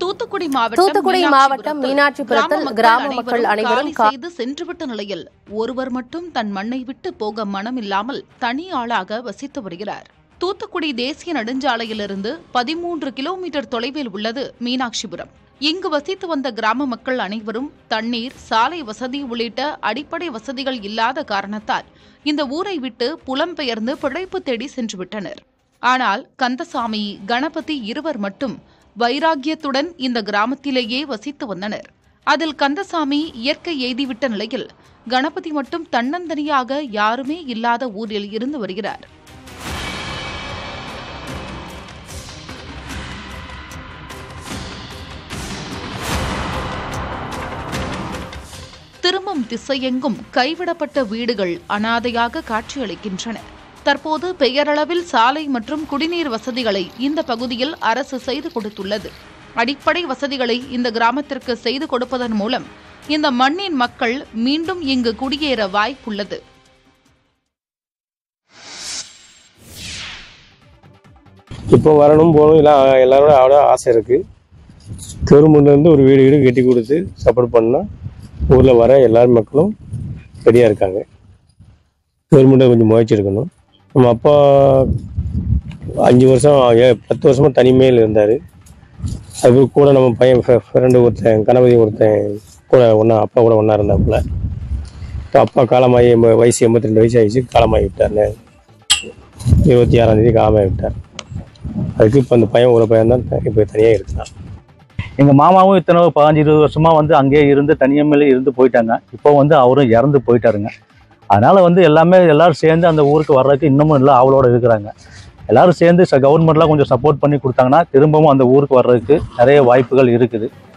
தூத்துக்குடி மாவட்டம் தூத்துக்குடி மாவட்டம் மீனாட்சிபுரத்தில் கிராம மக்கள் அனைவரும் காலி செய்து சென்றுவிட்ட நிலையில் ஒருவர் மட்டும் தன் மண்ணை விட்டு போக மனமில்லாமல் தனி ஆளாக வசித்து வருகிறார் தூத்துக்குடி தேசிய நெடுஞ்சாலையிலிருந்து பதிமூன்று கிலோமீட்டர் தொலைவில் உள்ளது மீனாட்சிபுரம் இங்கு வசித்து வந்த கிராம மக்கள் அனைவரும் தண்ணீர் சாலை வசதி உள்ளிட்ட அடிப்படை வசதிகள் இல்லாத காரணத்தால் இந்த ஊரை விட்டு புலம்பெயர்ந்து பிழைப்பு தேடி சென்றுவிட்டனர் ஆனால் கந்தசாமி கணபதி இருவர் மட்டும் வைராக்கியத்துடன் இந்த கிராமத்திலேயே வசித்து வந்தனர் அதில் கந்தசாமி இயற்கை எய்திவிட்ட நிலையில் கணபதி மட்டும் தன்னந்தனியாக யாருமே இல்லாத ஊரில் இருந்து வருகிறார் திரும்பும் திசையெங்கும் கைவிடப்பட்ட வீடுகள் அனாதையாக காட்சியளிக்கின்றன தற்போது பெயரளவில் சாலை மற்றும் குடிநீர் வசதிகளை இந்த பகுதியில் அரசு செய்து கொடுத்துள்ளது அடிப்படை வசதிகளை இந்த கிராமத்திற்கு செய்து கொடுப்பதன் மூலம் இந்த மண்ணின் மக்கள் மீண்டும் இங்கு குடியேற வாய்ப்புள்ளது இப்போ வரணும் போகணும் எல்லாம் எல்லாரோட அவ்வளோ ஆசை இருக்குது கவர்மெண்ட்லேருந்து ஒரு வீடு வீடு கட்டி கொடுத்து சப்போர்ட் பண்ணால் ஊரில் வர எல்லாரும் மக்களும் ரெடியாக இருக்காங்க கவர்மெண்ட்டை கொஞ்சம் முயற்சி எடுக்கணும் நம்ம அப்பா அஞ்சு வருஷம் ஏ- பத்து வருஷமாக தனிமையில் இருந்தார் அது கூட நம்ம பையன் ஃப்ரெண்டு ஒருத்தன் கணபதி ஒருத்தன் கூட ஒன்றா அப்பா கூட ஒன்றா இருந்தாப்புல இப்போ அப்பா காலமாகி எம்ப- வயசு எண்பத்தி ரெண்டு வயசு ஆயிடுச்சு காலமாகி விட்டார்னு இருபத்தி ஆறாம் தேதி காலமாகி விட்டார் அதுக்கு இப்போ அந்த பையன் ஒரு பையன் தான் இப்போ தனியாக இருக்கான் எங்க மாமாவும் இத்தனை பதினஞ்சு இருபது வருஷமா வந்து அங்கேயே இருந்து தனியமையில இருந்து போயிட்டாங்க இப்போ வந்து அவரும் இறந்து போயிட்டாருங்க அதனால வந்து எல்லாமே எல்லாரும் சேர்ந்து அந்த ஊருக்கு வர்றதுக்கு இன்னமும் இல்லை அவளோட இருக்கிறாங்க எல்லாரும் சேர்ந்து கவர்மெண்ட்லாம் கொஞ்சம் சப்போர்ட் பண்ணி கொடுத்தாங்கன்னா திரும்பவும் அந்த ஊருக்கு வர்றதுக்கு நிறைய வாய்ப்புகள் இருக்குது